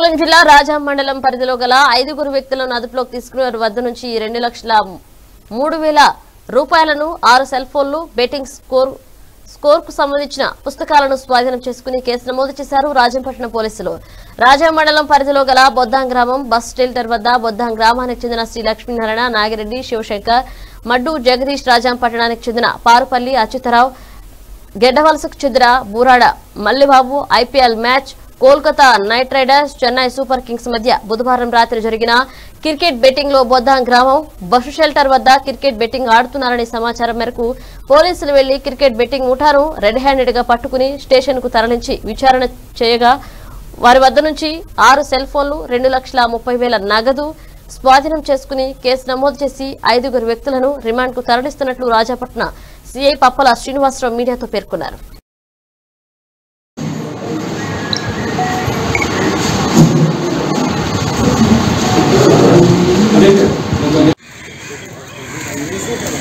శ్రీకాకుళం జిల్లా రాజా మండలం పరిధిలో గల ఐదుగురు వ్యక్తులను అదుపులోకి తీసుకుని వారి వద్ద నుంచి రెండు లక్షల మూడు వేల రూపాయలను ఆరు సెల్ ఫోన్లు బెట్టింగ్ స్కోర్ స్కోర్ కు సంబంధించిన పుస్తకాలను స్వాధీనం చేసుకుని కేసు నమోదు చేశారు రాజంపట్నం పోలీసులు రాజా మండలం పరిధిలో గల బొద్దాం గ్రామం బస్ షెల్టర్ వద్ద బొద్దాం గ్రామానికి చెందిన శ్రీ లక్ష్మీనారాయణ నాగిరెడ్డి శివశంకర్ మడ్డు జగదీష్ రాజాం పట్టణానికి చెందిన పారుపల్లి అచ్యుతరావు గెడ్డవలసకు చెందిన Burada Mallibabu IPL match Kolkata knight riders Chennai super kings మధ్య బుధవారం రాత్రి జరిగిన క్రికెట్ బెట్టింగ్ లో బొద్దాం గ్రామం బస్సు షెల్టర్ వద్ద క్రికెట్ బెట్టింగ్ ఆడుతున్నారనే సమాచారం మేరకు పోలీసులు వెళ్లి క్రికెట్ బెట్టింగ్ ముఠాను రెడ్ హ్యాండెడ్ గా పట్టుకుని స్టేషన్ కు తరలించి విచారణ చేయగా వారి వద్ద నుంచి ఆరు సెల్ ఫోన్లు రెండు లక్షల ముప్పై వేల నగదు స్వాధీనం చేసుకుని కేసు నమోదు చేసి ఐదుగురు వ్యక్తులను రిమాండ్ కు తరలిస్తున్నట్లు రాజాపట్న సిఐ పప్పల శ్రీనివాసరావు మీడియాతో పేర్కొన్నారు అదే